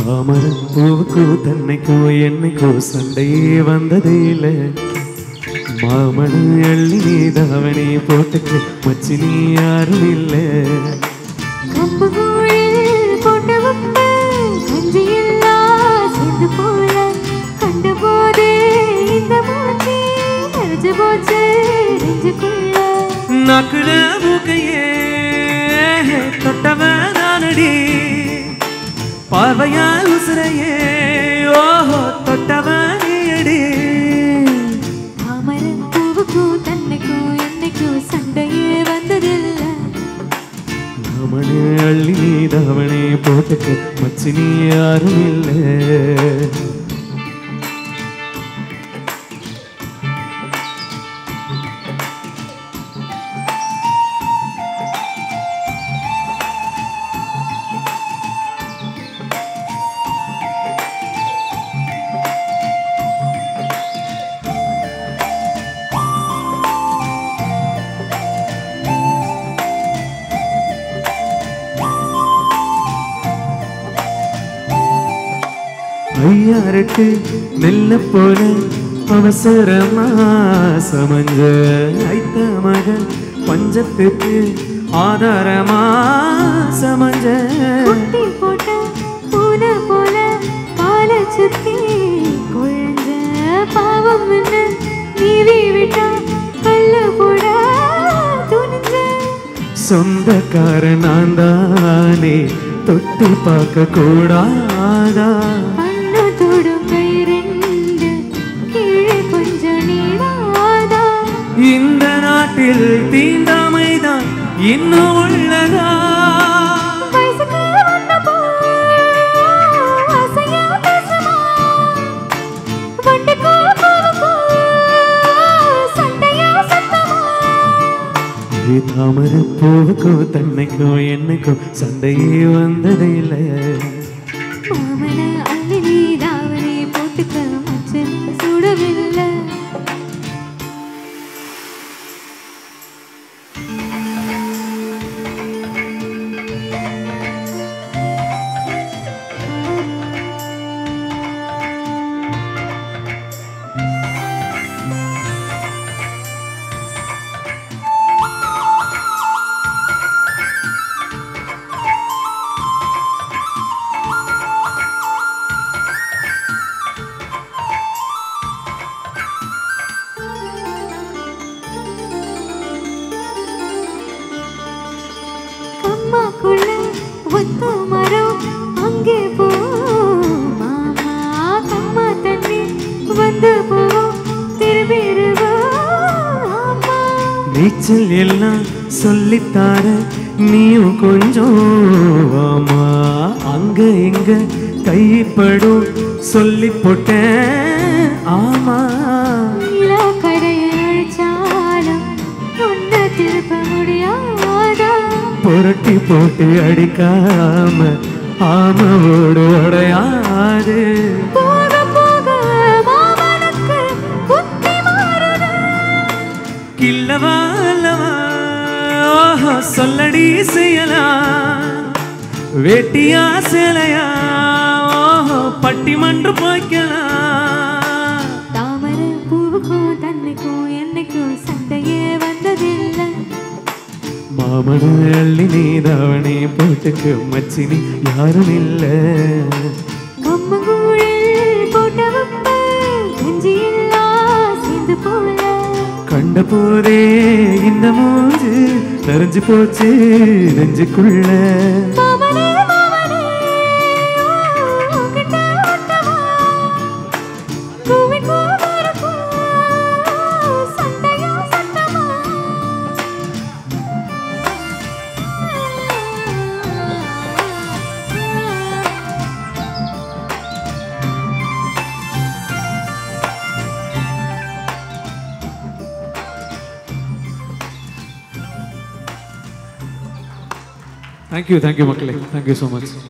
மாமரம் பூவுக்கோ தன்னைக்கோ என்னைக்கோ சண்டையே வந்ததே இல்லை மாமன அள்ளி நீ தாவணி போட்டுக்கு மச்சி நீ யாரும் இல்லை கம்பு கூழில் கொண்டு வந்த கஞ்சியெல்லாம் சேர்ந்து போல கண்ட போதே இந்த மூச்சு நெஞ்சு போச்சு நெஞ்சுக்குள்ள நாக்குல மூக்கையே தொட்டவன் நானடி பார்வையால் உசுரையே ஓஹோ தொட்டவன் நீயடி தாமரம் பூவுக்கும் தன்னைக்கும் என்னைக்கும் சண்டையே வந்ததில்லை மாமனே அள்ளி நீ தாவணி போட்டுக்கு மச்சி நீ யாரும் இல்லை ஐயாருக்கு நெல்ல போல அவசரமா சமஞ்ச ஐத்த மகன் பஞ்சத்துக்கு ஆதாரமா சமஞ்ச குட்டி போட்ட பூனை போல காலை சுத்தி குழஞ்ச பாவம் என்ன நீவி விட்டா கல்ல போட துணிஞ்ச சொந்தக்காரன் நான் தானே தொட்டு பார்க்க கூடாதா கண்ணு தொடும் கை ரெண்டு கீழே கொஞ்சம் நீடாதா இந்த நாட்டில் தீண்டாமைதான் இன்னும் உள்ளதா வயசுக்கு வந்தப்போ ஆசையா பேசுமா வண்டிக்கோ போவுக்கோ சண்டையா சத்தமா இது தாமர பூவுக்கோ தன்னைக்கோ என்னைக்கோ சண்டையே வந்ததே இல்லை மாமன அள்ளி நீ தாவணி போட்டுக்க மச்சன் சுடவில்லை கம்மாக்குள்ள ஒத்த மரம் அங்கே போ மாமா கம்மா தண்ணி வந்து போ திரும்பிடுவோம் நீச்சல் எல்லாம் சொல்லித்தார நீயும் கொஞ்சம் வாமா அங்க இங்க கைப்படும் சொல்லி போட்டேன் ஆமா நிலா கரையை அழிச்சாலும் உன்னை திருப்ப முடியாதா புரட்டி போட்டு அடிக்காம ஆமவோடு உடையாது போக போக மாமனுக்கு புத்தி மாறுது கில்லவா அல்லவா ஓஹோ சொல்லடி செய்யலாம் வேட்டியா சேலையா ஓஹோ பட்டிமன்று போய்க்கலாம் தாமர பூவுக்கும் தன்னைக்கும் என்னைக்கும் சண்டையே வந்ததில்லை மாமனு அள்ளி நீ தாவணி போட்டுக்கு மச்சினி யாரும் இல்லை கம்மங்கூழில் போட்ட வப்ப கஞ்சியெல்லாம் சேர்ந்து போல கண்ட போதே இந்த மூஞ்சு நிறைஞ்சு போச்சு நெஞ்சுக்குள்ள மாமனே மாமனே உன்கிட்ட ஒட்டவா பூவிக்கும் மரக்கும் சண்டையா சத்தமா தேங்க்யூ தேங்க்யூ மக்களே தேங்க்யூ ஸோ மச்